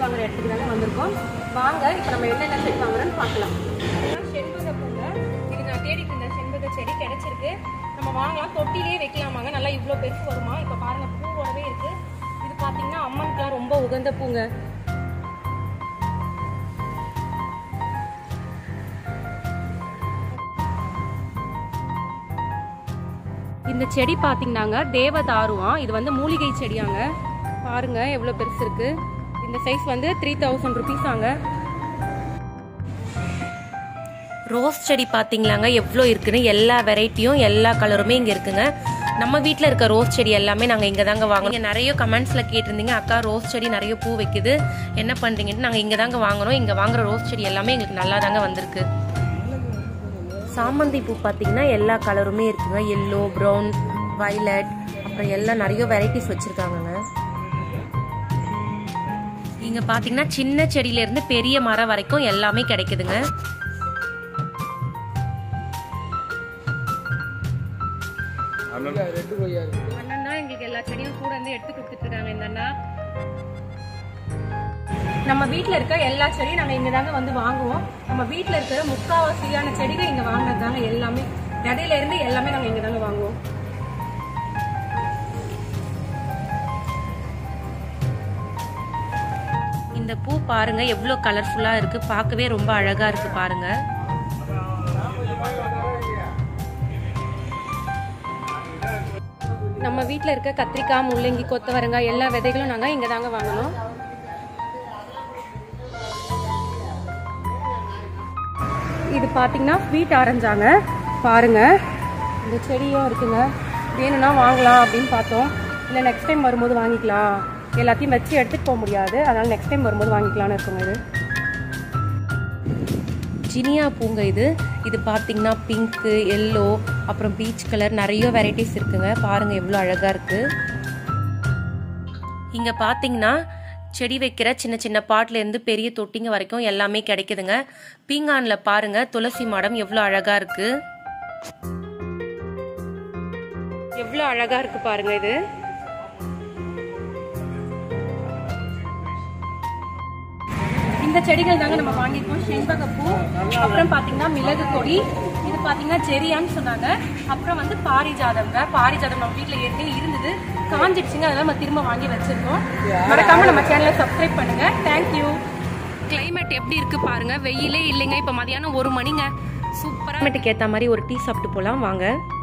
வாங்குற இடத்துக்கு தானே வந்திருக்கோம் வாங்க இப்போ நம்ம என்னென்ன செடி வாங்குறோம்னு பார்க்கலாம் செண்பக பூங்க இது நான் தேடிட்டு இருந்த செண்பக செடி கிடைச்சிருக்கு நம்ம வாங்கலாம் தொட்டிலே வைக்கலாமாங்க நல்லா இவ்வளோ பெருசு வருமா இப்போ பாருங்க பூவோடவே இருக்கு இது பார்த்தீங்கன்னா அம்மனுக்குலாம் ரொம்ப உகந்த பூங்க இந்த செடி பார்த்தீங்கன்னாங்க தேவதாருவாம் இது வந்து மூலிகை செடியாங்க பாருங்க எவ்வளோ பெருசு இருக்கு இந்த சைஸ் வந்து த்ரீ தௌசண்ட் ருபீஸ் ஆங்க ரோஸ் செடி பார்த்தீங்களாங்க எவ்வளோ இருக்குன்னு எல்லா வெரைட்டியும் எல்லா கலருமே இங்கே இருக்குங்க நம்ம வீட்டில் இருக்க ரோஸ் செடி எல்லாமே நாங்கள் இங்கே தாங்க வாங்கணும் நீங்கள் நிறைய கமெண்ட்ஸில் கேட்டிருந்தீங்க அக்கா ரோஸ் செடி நிறைய பூ வைக்குது என்ன பண்ணுறீங்கன்னு நாங்கள் இங்கே தாங்க வாங்குறோம் இங்கே வாங்குற ரோஸ் செடி எல்லாமே எங்களுக்கு நல்லா தாங்க வந்திருக்கு சாமந்தி பூ பார்த்தீங்கன்னா எல்லா கலருமே இருக்குங்க எல்லோ ப்ரௌன் வயலட் அப்புறம் எல்லாம் நிறைய வெரைட்டிஸ் வச்சுருக்காங்கங்க இங்கே பார்த்தீங்கன்னா சின்ன செடியிலேருந்து பெரிய மரம் வரைக்கும் எல்லாமே கிடைக்குதுங்க அண்ணன் தான் எங்களுக்கு எல்லா செடியும் கூட வந்து எடுத்து கொடுத்துட்டு இருக்காங்க இந்த அண்ணா நம்ம வீட்ல இருக்க எல்லா செடியும் நாங்க இங்க தாங்க வந்து வாங்குவோம் நம்ம வீட்ல இருக்கிற முக்காவாசியான செடிகள் இங்க வாங்கினது தாங்க எல்லாமே விதையில இருந்து எல்லாமே நாங்க இங்க தாங்க வாங்குவோம் இந்த பூ பாருங்க எவ்வளோ கலர்ஃபுல்லா இருக்கு பார்க்கவே ரொம்ப அழகா இருக்கு பாருங்க நம்ம வீட்ல இருக்க கத்திரிக்காய் முள்ளங்கி கொத்தவரங்காய் எல்லா விதைகளும் நாங்க இங்க தாங்க வாங்கணும் இது பாத்தீங்கன்னா ஸ்வீட் ஆரஞ்சாங்க பாருங்க இந்த செடியும் இருக்குங்க வேணும்னா வாங்கலாம் அப்படின்னு பார்த்தோம் இல்லை நெக்ஸ்ட் டைம் வரும்போது வாங்கிக்கலாம் எல்லாத்தையும் வச்சு எடுத்துட்டு போக முடியாது அதனால நெக்ஸ்ட் டைம் வரும்போது வாங்கிக்கலாம்னு இருக்குங்க இது ஜினியா பூங்க இது இது பார்த்தீங்கன்னா பிங்க்கு எல்லோ அப்புறம் பீச் கலர் நிறைய வெரைட்டிஸ் இருக்குங்க பாருங்க எவ்வளோ அழகா இருக்கு இங்க பார்த்தீங்கன்னா செடி வைக்கிற சின்ன சின்ன பாட்ல இருந்து பெரிய தொட்டிங்க வரைக்கும் எல்லாமே கிடைக்குதுங்க பீங்கான்ல பாருங்க துளசி மாடம் எவ்வளோ அழகா இருக்கு எவ்வளோ அழகா இருக்கு பாருங்க இது இந்த செடிகள் தாங்க நம்ம வாங்கியிருக்கோம் செண்பகப்பூ அப்புறம் பாத்தீங்கன்னா மிளகு கொடி இது பாத்தீங்கன்னா ஜெரியான்னு சொன்னாங்க அப்புறம் வந்து பாரிஜாதம்ங்க பாரிஜாதம் நம்ம வீட்ல ஏற்கனவே இருந்தது காஞ்சிடுச்சுங்க அதெல்லாம் நம்ம திரும்ப வாங்கி வச்சிருக்கோம் மறக்காம நம்ம சேனலை சப்ஸ்கிரைப் பண்ணுங்க தேங்க்யூ கிளைமேட் எப்படி இருக்கு பாருங்க வெயிலே இல்லைங்க இப்ப மதியானம் ஒரு மணிங்க சூப்பரா கிளைமேட்டுக்கு ஏற்ற மாதிரி ஒரு டீ சாப்பிட்டு போலாம் வாங்க